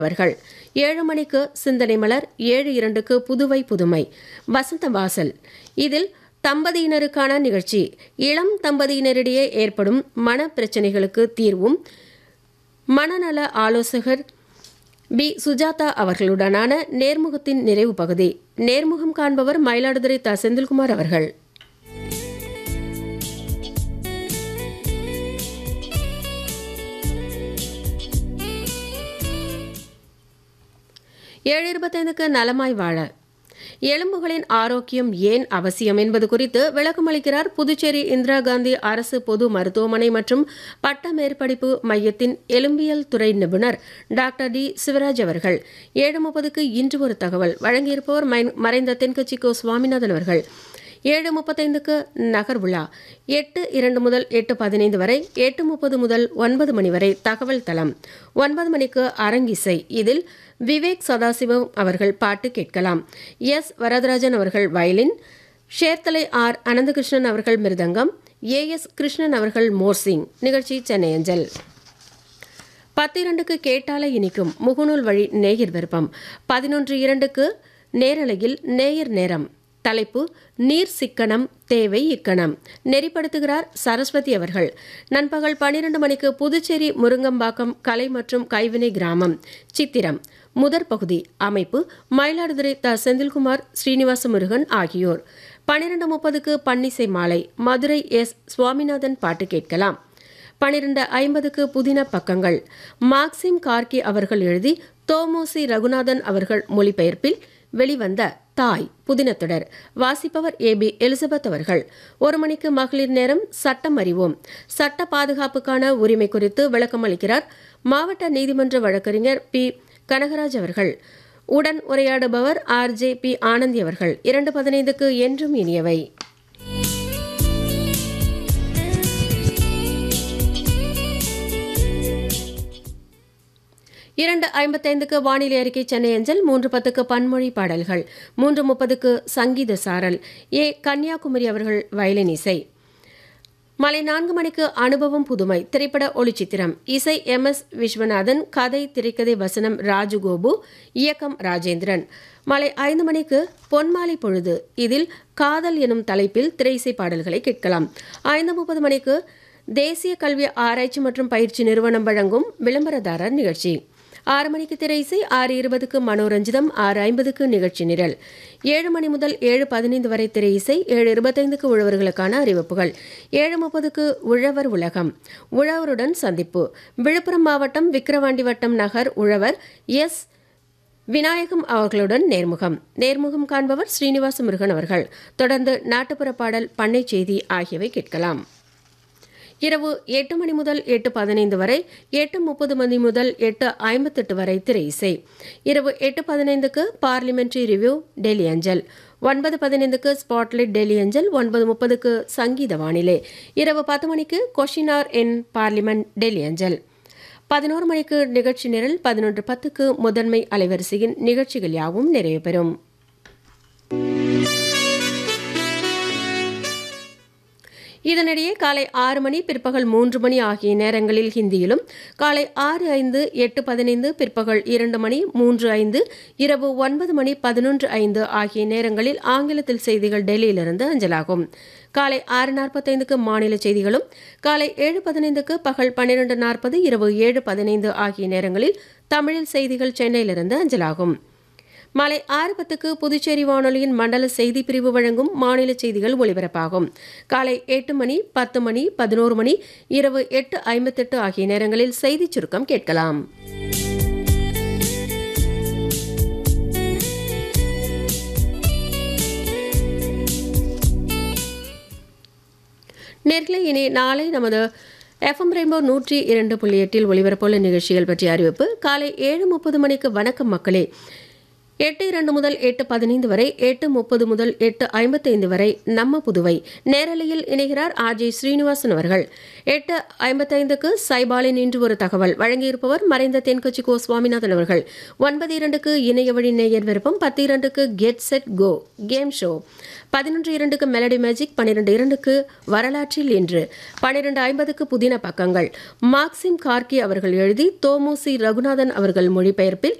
அவர்கள் ஏழு மணிக்கு சிந்தனை மலர் ஏழு இரண்டுக்கு புதுவை புதுமை வசந்த வாசல் இதில் தம்பதியினருக்கான நிகழ்ச்சி இளம் தம்பதியினரிடையே ஏற்படும் மன பிரச்சனைகளுக்கு தீர்வும் மனநல ஆலோசகர் பி சுஜாதா அவர்களுடனான நேர்முகத்தின் நிறைவு பகுதி நேர்முகம் காண்பவர் மயிலாடுதுறை த செந்தில்குமார் அவர்கள் ஏழு இருபத்தைந்துக்கு நலமாய் வாழ எலும்புகளின் ஆரோக்கியம் ஏன் அவசியம் என்பது குறித்து விளக்கமளிக்கிறார் புதுச்சேரி இந்திரா காந்தி அரசு பொது மருத்துவமனை மற்றும் பட்ட மேற்படிப்பு மையத்தின் எலும்பியல் துறை நிபுணர் டாக்டர் டி சிவராஜ் அவர்கள் ஏழு முப்பதுக்கு இன்று ஒரு தகவல் வழங்கியிருப்பவர் மை- மறைந்த தென்கட்சி கோ சுவாமிநாதன் அவர்கள் ஏழு முப்பத்தைந்துக்கு நகர் விழா எட்டு இரண்டு முதல் எட்டு பதினைந்து வரை எட்டு முப்பது முதல் ஒன்பது மணி வரை தகவல் தளம் ஒன்பது மணிக்கு அரங்கிசை இதில் விவேக் சதாசிவம் அவர்கள் பாட்டு கேட்கலாம் எஸ் வரதராஜன் அவர்கள் வயலின் ஷேர்தலை ஆர் அனந்தகிருஷ்ணன் அவர்கள் மிருதங்கம் ஏ எஸ் கிருஷ்ணன் அவர்கள் மோர்சிங் நிகழ்ச்சி சென்னை அஞ்சல் பத்திரண்டுக்கு கேட்டால இனிக்கும் முகநூல் வழி நேயர் விருப்பம் பதினொன்று இரண்டுக்கு நேரலையில் நேயர் நேரம் தலைப்பு நீர் சிக்கனம் தேவை இக்கணம் நெறிப்படுத்துகிறார் சரஸ்வதி அவர்கள் நண்பகல் பன்னிரண்டு மணிக்கு புதுச்சேரி முருங்கம்பாக்கம் கலை மற்றும் கைவினை கிராமம் சித்திரம் முதற் பகுதி அமைப்பு மயிலாடுதுறை த செந்தில்குமார் ஸ்ரீனிவாச முருகன் ஆகியோர் பன்னிரண்டு முப்பதுக்கு பன்னிசை மாலை மதுரை எஸ் சுவாமிநாதன் பாட்டு கேட்கலாம் பனிரெண்டு ஐம்பதுக்கு புதின பக்கங்கள் மார்க்சிம் கார்கி அவர்கள் எழுதி தோமோசி ரகுநாதன் அவர்கள் மொழிபெயர்ப்பில் வெளிவந்த தாய் புதினத்தொடர் வாசிப்பவர் ஏ பி எலிசபெத் அவர்கள் ஒரு மணிக்கு மகளிர் நேரம் சட்டம் அறிவோம் சட்ட பாதுகாப்புக்கான உரிமை குறித்து விளக்கம் அளிக்கிறார் மாவட்ட நீதிமன்ற வழக்கறிஞர் பி கனகராஜ் அவர்கள் உடன் உரையாடுபவர் ஆர் ஜே பி ஆனந்தி அவர்கள் இரண்டு பதினைந்துக்கு என்றும் இனியவை இரண்டு ஐம்பத்தைந்துக்கு வானிலை அறிக்கை சென்னை அஞ்சல் மூன்று பத்துக்கு பன்மொழி பாடல்கள் மூன்று முப்பதுக்கு சங்கீத சாரல் ஏ கன்னியாகுமரி அவர்கள் வயலின் இசை மாலை நான்கு மணிக்கு அனுபவம் புதுமை திரைப்பட ஒளிச்சித்திரம் இசை எம் எஸ் விஸ்வநாதன் கதை திரைக்கதை வசனம் ராஜுகோபு இயக்கம் ராஜேந்திரன் மாலை ஐந்து மணிக்கு பொன்மாலை பொழுது இதில் காதல் எனும் தலைப்பில் திரையிசை பாடல்களை கேட்கலாம் ஐந்து முப்பது மணிக்கு தேசிய கல்வி ஆராய்ச்சி மற்றும் பயிற்சி நிறுவனம் வழங்கும் விளம்பரதாரர் நிகழ்ச்சி ஆறு மணிக்கு திரையிசை ஆறு இருபதுக்கு மனோரஞ்சிதம் ஆறு ஐம்பதுக்கு நிகழ்ச்சி நிரல் ஏழு மணி முதல் ஏழு பதினைந்து வரை திரையிசை ஏழு இருபத்தைந்துக்கு உழவர்களுக்கான அறிவிப்புகள் ஏழு முப்பதுக்கு உழவர் உலகம் உழவருடன் சந்திப்பு விழுப்புரம் மாவட்டம் விக்கிரவாண்டி வட்டம் நகர் உழவர் எஸ் விநாயகம் அவர்களுடன் நேர்முகம் நேர்முகம் காண்பவர் ஸ்ரீனிவாச முருகன் அவர்கள் தொடர்ந்து நாட்டுப்புற பாடல் பண்ணை செய்தி ஆகியவை கேட்கலாம் இரவு எட்டு மணி முதல் எட்டு பதினைந்து வரை எட்டு முப்பது மணி முதல் எட்டு ஐம்பத்தெட்டு வரை திரை இசை இரவு எட்டு பதினைந்துக்கு பார்லிமெண்டரி ரிவ்யூ டெல்லி அஞ்சல் ஒன்பது பதினைந்துக்கு ஸ்பாட்லைட் டெல்லி அஞ்சல் ஒன்பது முப்பதுக்கு சங்கீத வானிலை இரவு பத்து மணிக்கு கொஷினார் என் பார்லிமெண்ட் டெல்லி அஞ்சல் பதினோரு மணிக்கு நிகழ்ச்சி நிரல் பதினொன்று பத்துக்கு முதன்மை அலைவரிசையின் நிகழ்ச்சிகள் யாவும் நிறைவு பெறும் இதனிடையே காலை ஆறு மணி பிற்பகல் மூன்று மணி ஆகிய நேரங்களில் ஹிந்தியிலும் காலை ஆறு ஐந்து எட்டு பதினைந்து பிற்பகல் இரண்டு மணி மூன்று ஐந்து இரவு ஒன்பது மணி பதினொன்று ஐந்து ஆகிய நேரங்களில் ஆங்கிலத்தில் செய்திகள் டெல்லியிலிருந்து அஞ்சலாகும் காலை ஆறு நாற்பத்தைந்துக்கு மாநில செய்திகளும் காலை ஏழு பதினைந்துக்கு பகல் பன்னிரண்டு நாற்பது இரவு ஏழு பதினைந்து ஆகிய நேரங்களில் தமிழில் செய்திகள் சென்னையிலிருந்து அஞ்சலாகும் மாலை ஆறு பத்துக்கு புதுச்சேரி வானொலியின் மண்டல செய்தி பிரிவு வழங்கும் மாநில செய்திகள் ஒலிபரப்பாகும் காலை எட்டு மணி பத்து மணி பதினோரு மணி இரவு எட்டு ஐம்பத்தெட்டு ஆகிய நேரங்களில் செய்திச் சுருக்கம் கேட்கலாம் நேர்களை இனி நாளை நமது எஃப்எம் ரெயின்போ நூற்றி இரண்டு புள்ளி எட்டில் ஒலிபரப்புள்ள நிகழ்ச்சிகள் பற்றிய அறிவிப்பு காலை ஏழு முப்பது மணிக்கு வணக்கம் மக்களே எட்டு இரண்டு முதல் எட்டு பதினைந்து வரை எட்டு முப்பது முதல் எட்டு ஐம்பத்தைந்து வரை நம்ம புதுவை நேரலையில் இணைகிறார் ஆர் ஜே ஸ்ரீனிவாசன் அவர்கள் எட்டு ஐம்பத்தைந்துக்கு சைபாலின் இன்று ஒரு தகவல் வழங்கியிருப்பவர் மறைந்த தென்கட்சி கோ சுவாமிநாதன் அவர்கள் ஒன்பது இரண்டுக்கு இணைய வழி நேயர் விருப்பம் பத்து இரண்டுக்கு get set go game show பதினொன்று இரண்டுக்கு மெலடி மேஜிக் பன்னிரண்டு இரண்டுக்கு வரலாற்றில் இன்று பன்னிரண்டு ஐம்பதுக்கு புதின பக்கங்கள் மார்க்சிம் கார்கி அவர்கள் எழுதி தோமுசி ரகுநாதன் அவர்கள் மொழிபெயர்ப்பில்